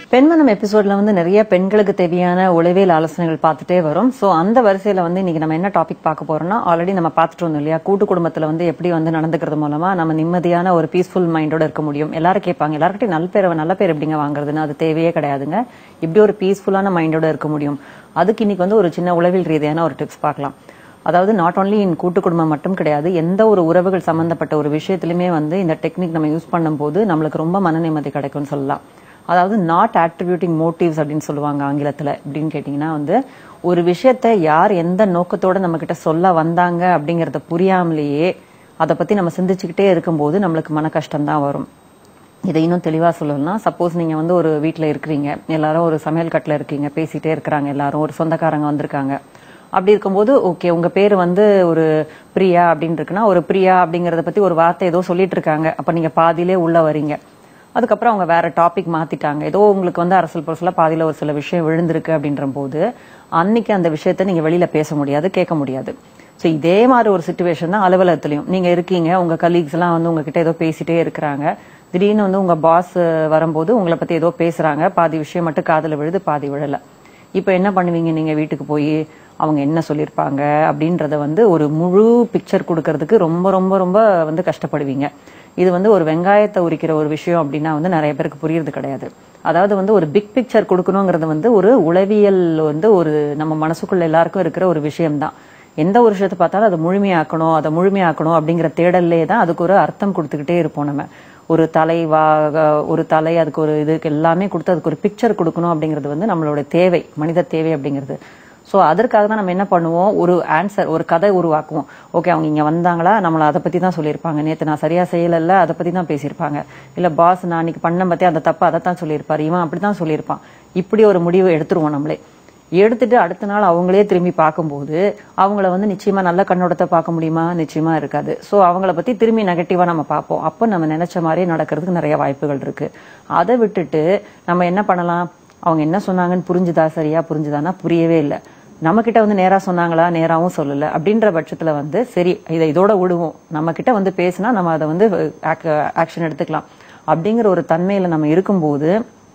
பெண்மனம் எபிசோட்ல வந்து நிறைய பெண்களுக்கு தேவையான உளவியல் ஆலோசனைகள் பார்த்துட்டே வரும் சோ அந்த வரிசையில வந்து இன்னைக்கு நம்ம என்ன டாபிக் பார்க்க போறோம்னா ஆல்ரெடி நம்ம பார்த்துட்டு வந்தோம் இல்லையா கூட்டு குடும்பத்துல வந்து எப்படி வந்து நடந்துக்கிறது மூலமா நம்ம நிம்மதியான ஒரு பீஸ்ஃபுல் மைண்டோட இருக்க முடியும் எல்லாரும் கேட்பாங்க எல்லாருக்கிட்டையும் நல்ல பேர் நல்ல பேர் எப்படிங்க வாங்குறதுன்னு அது தேவையே கிடையாதுங்க இப்படி ஒரு பீஸ்ஃபுல்லான மைண்டோட இருக்க முடியும் அதுக்கு இன்னைக்கு வந்து ஒரு சின்ன உளவியல் ரீதியான ஒரு டிப்ஸ் பார்க்கலாம் அதாவது நாட் only இன் கூட்டு குடும்பம் மட்டும் கிடையாது எந்த ஒரு உறவுகள் சம்பந்தப்பட்ட ஒரு விஷயத்திலுமே வந்து இந்த டெக்னிக் நம்ம யூஸ் பண்ணும்போது நம்மளுக்கு ரொம்ப மன நிம்மதி கிடைக்கும்னு சொல்லலாம் அதாவது நாட் attributing மோட்டிவ்ஸ் அப்படின்னு சொல்லுவாங்க ஆங்கிலத்துல அப்படின்னு கேட்டிங்கன்னா வந்து ஒரு விஷயத்த யார் எந்த நோக்கத்தோட நம்ம கிட்ட சொல்ல வந்தாங்க அப்படிங்கறத புரியாமலேயே அதை பத்தி நம்ம சிந்திச்சுக்கிட்டே இருக்கும்போது நம்மளுக்கு மன கஷ்டம் தான் வரும் இதை இன்னும் தெளிவா சொல்லணும்னா சப்போஸ் நீங்க வந்து ஒரு வீட்ல இருக்கிறீங்க எல்லாரும் ஒரு சமையல் கட்டுல இருக்கீங்க பேசிட்டே இருக்கிறாங்க எல்லாரும் ஒரு சொந்தக்காரங்க வந்திருக்காங்க அப்படி இருக்கும்போது ஓகே உங்க பேர் வந்து ஒரு பிரியா அப்படின்னு இருக்குன்னா ஒரு பிரியா அப்படிங்கறத பத்தி ஒரு வார்த்தை ஏதோ சொல்லிட்டு இருக்காங்க அப்ப நீங்க பாதியிலே உள்ள வரீங்க அதுக்கப்புறம் அவங்க வேற டாபிக் மாத்திட்டாங்க ஏதோ உங்களுக்கு வந்து அரசல் பொருசலா பாதியில ஒரு சில விஷயம் விழுந்திருக்கு அப்படின்ற போது அன்னைக்கு அந்த விஷயத்த நீங்க வெளியில பேச முடியாது கேட்க முடியாது ஸோ இதே மாதிரி ஒரு சுச்சுவேஷன் தான் அலுவலகத்திலையும் நீங்க இருக்கீங்க உங்க கலீக்ஸ் எல்லாம் வந்து உங்ககிட்ட ஏதோ பேசிட்டே இருக்கிறாங்க திடீர்னு வந்து உங்க பாஸ் வரும்போது உங்களை பத்தி ஏதோ பேசுறாங்க பாதி விஷயம் மட்டும் காதுல விழுது பாதி விழல இப்போ என்ன பண்ணுவீங்க நீங்க வீட்டுக்கு போய் அவங்க என்ன சொல்லியிருப்பாங்க அப்படின்றத வந்து ஒரு முழு பிக்சர் கொடுக்கறதுக்கு ரொம்ப ரொம்ப ரொம்ப வந்து கஷ்டப்படுவீங்க இது வந்து ஒரு வெங்காயத்தை உரிக்கிற ஒரு விஷயம் அப்படின்னா வந்து நிறைய பேருக்கு புரியுறது கிடையாது அதாவது வந்து ஒரு பிக் பிக்சர் கொடுக்கணுங்கிறது வந்து ஒரு உளவியல் வந்து ஒரு நம்ம மனசுக்குள்ள எல்லாருக்கும் இருக்கிற ஒரு விஷயம்தான் எந்த ஒரு விஷயத்தை பார்த்தாலும் அதை முழுமையாக்கணும் அதை முழுமையாக்கணும் அப்படிங்கிற தேடல்லே தான் அதுக்கு ஒரு அர்த்தம் கொடுத்துக்கிட்டே இருப்போம் நம்ம ஒரு தலை வா ஒரு தலை அதுக்கு ஒரு இதுக்கு எல்லாமே கொடுத்து அதுக்கு ஒரு பிக்சர் கொடுக்கணும் அப்படிங்கிறது வந்து நம்மளோட தேவை மனித தேவை அப்படிங்கிறது ஸோ அதற்காக தான் நம்ம என்ன பண்ணுவோம் ஒரு ஆன்சர் ஒரு கதை உருவாக்குவோம் ஓகே அவங்க இங்கே வந்தாங்களா நம்மளை அதை பற்றி தான் சொல்லியிருப்பாங்க நேற்று நான் சரியா செய்யலைல்ல அதை பற்றி தான் பேசியிருப்பாங்க இல்லை பாஸ் நான் அன்னைக்கு பண்ண பற்றி அந்த தப்பு அதை தான் சொல்லியிருப்பாரு இவன் அப்படி தான் சொல்லியிருப்பான் இப்படி ஒரு முடிவை எடுத்துருவோம் நம்மளே எடுத்துட்டு அடுத்த நாள் அவங்களே திரும்பி பார்க்கும்போது அவங்கள வந்து நிச்சயமா நல்ல கண்ணோட்டத்தை பார்க்க முடியுமா நிச்சயமா இருக்காது சோ அவங்கள பத்தி திரும்பி நெகட்டிவா நம்ம பார்ப்போம் அப்போ நம்ம நினைச்ச மாதிரியே நடக்கிறதுக்கு நிறைய வாய்ப்புகள் இருக்கு அதை விட்டுட்டு நம்ம என்ன பண்ணலாம் அவங்க என்ன சொன்னாங்கன்னு புரிஞ்சுதா சரியா புரிஞ்சுதானா புரியவே இல்லை நம்ம கிட்ட வந்து நேரா சொன்னாங்களா நேராவும் சொல்லல அப்படின்ற பட்சத்துல வந்து சரி இதை இதோட விடுவோம் நம்ம கிட்ட வந்து பேசினா நம்ம அதை வந்து ஆக்ஷன் எடுத்துக்கலாம் அப்படிங்கிற ஒரு தன்மையில நம்ம இருக்கும்போது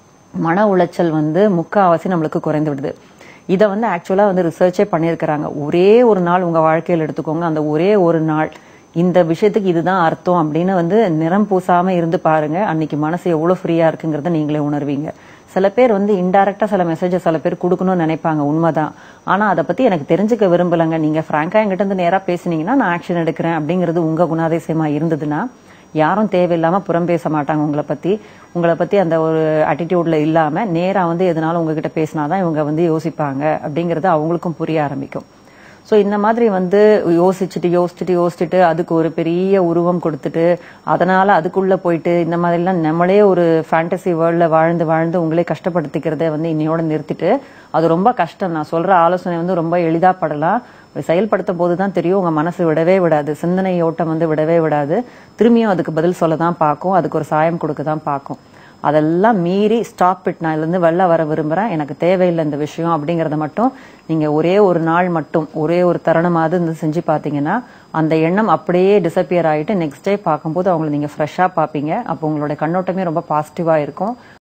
மன உளைச்சல் வந்து முக்காவாசி நம்மளுக்கு குறைந்து விடுது இதை வந்து ஆக்சுவலா வந்து ரிசர்ச்சே பண்ணியிருக்கிறாங்க ஒரே ஒரு நாள் உங்க வாழ்க்கையில் எடுத்துக்கோங்க அந்த ஒரே ஒரு நாள் இந்த விஷயத்துக்கு இதுதான் அர்த்தம் அப்படின்னு வந்து நிறம் பூசாம இருந்து பாருங்க அன்னைக்கு மனசு எவ்வளவு ஃப்ரீயா இருக்குங்கிறத நீங்களே உணர்வீங்க சில பேர் வந்து இன்டைரக்டா சில மெசேஜஸ் சில பேர் கொடுக்கணும்னு நினைப்பாங்க உண்மைதான் ஆனா அதை பத்தி எனக்கு தெரிஞ்சுக்க விரும்பலங்க நீங்க பிராங்கா என்கிட்ட இருந்து நேரா பேசுனீங்கன்னா நான் ஆக்ஷன் எடுக்கிறேன் அப்படிங்கிறது உங்க குணாதிசயமா இருந்ததுன்னா யாரும் தேவையில்லாம புறம் பேச மாட்டாங்க உங்களை பத்தி உங்களை பத்தி அந்த ஒரு அட்டிடியூட்ல இல்லாம நேரா வந்து எதனாலும் உங்ககிட்ட பேசினாதான் இவங்க வந்து யோசிப்பாங்க அப்படிங்கறது அவங்களுக்கும் புரிய ஆரம்பிக்கும் சோ இந்த மாதிரி வந்து யோசிச்சுட்டு யோசிச்சுட்டு யோசிச்சுட்டு அதுக்கு ஒரு பெரிய உருவம் கொடுத்துட்டு அதனால அதுக்குள்ள போயிட்டு இந்த மாதிரி எல்லாம் நம்மளே ஒரு ஃபேண்டசி வேர்ல்ட்ல வாழ்ந்து வாழ்ந்து உங்களே கஷ்டப்படுத்திக்கிறத வந்து இன்னையோட நிறுத்திட்டு அது ரொம்ப கஷ்டம் நான் சொல்ற ஆலோசனை வந்து ரொம்ப எளிதா படலாம் செயல்படுத்தும் போது தான் தெரியும் உங்க மனசு விடவே விடாது சிந்தனை ஓட்டம் வந்து விடவே விடாது திரும்பியும் அதுக்கு பதில் சொல்ல தான் பார்க்கும் அதுக்கு ஒரு சாயம் கொடுக்க தான் பார்க்கும் அதெல்லாம் மீறி ஸ்டாப் இட் நான் இதுலேருந்து வெளில வர விரும்புறேன் எனக்கு தேவையில்லை இந்த விஷயம் அப்படிங்கறத மட்டும் நீங்க ஒரே ஒரு நாள் மட்டும் ஒரே ஒரு தருணமாவது இருந்து செஞ்சு பார்த்தீங்கன்னா அந்த எண்ணம் அப்படியே டிசப்பியர் ஆயிட்டு நெக்ஸ்ட் டே பார்க்கும்போது அவங்களை நீங்க ஃப்ரெஷ்ஷாக பார்ப்பீங்க அப்போ உங்களோட கண்ணோட்டமே ரொம்ப பாசிட்டிவா இருக்கும்